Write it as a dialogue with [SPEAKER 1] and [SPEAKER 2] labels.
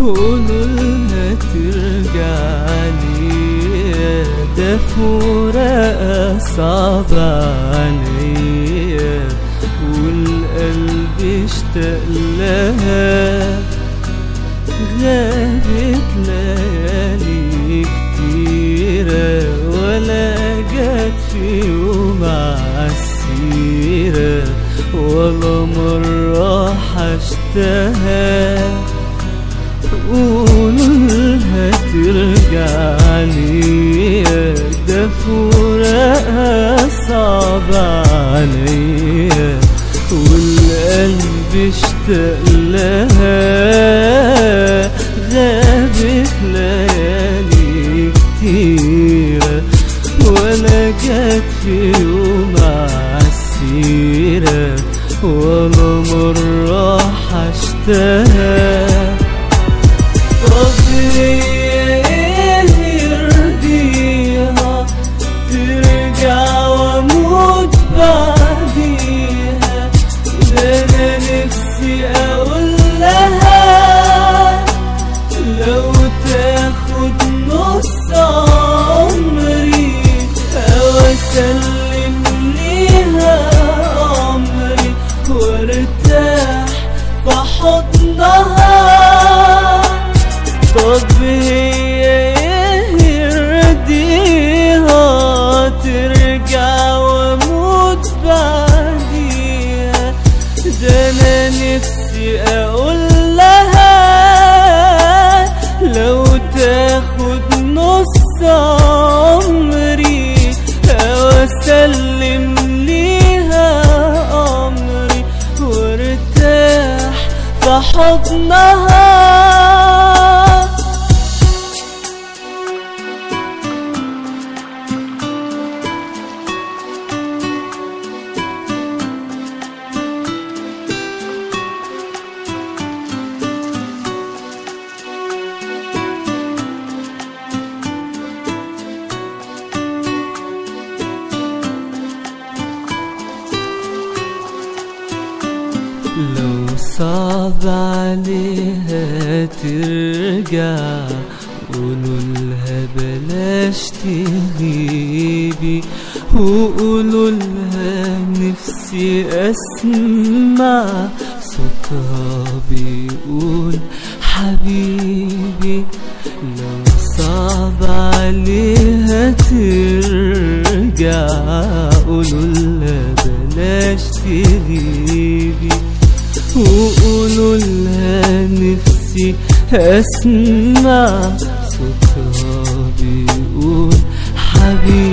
[SPEAKER 1] قولوا لها ترجعني ده فراق صعب عليا والقلب اشتاق لها غابت ليالي كتيرة ولا جت في يوم عالسيرة ولا مرة حشتها قولولها ترجع ليا ده فراقها صعب عليا والقلب اشتاق لها غابت ليالي كتيرة ولا جت في يوم عالسيرة ولا مرة حشتها طب هي ايه يرضيها ترجع واموت بعديها ده انا نفسي اقول لها لو تاخد نص عمري او اسلم ليها عمري وارتاح في حضنها طب هي ايه يرضيها ترجع واموت بعديها ده انا نفسي اقول لها لو تاخد نص عمري او اسلم ليها امري وارتاح في حضنها لو صعب عليها ترجع قولوا لها بلاش تغيبي وقولوا لها نفسي اسمع صوتها بيقول حبيبي لو صعب عليها ترجع قولوا لها بلاش تغيبي وقولوا لها نفسي اسمع صوتها بيقول حبيبي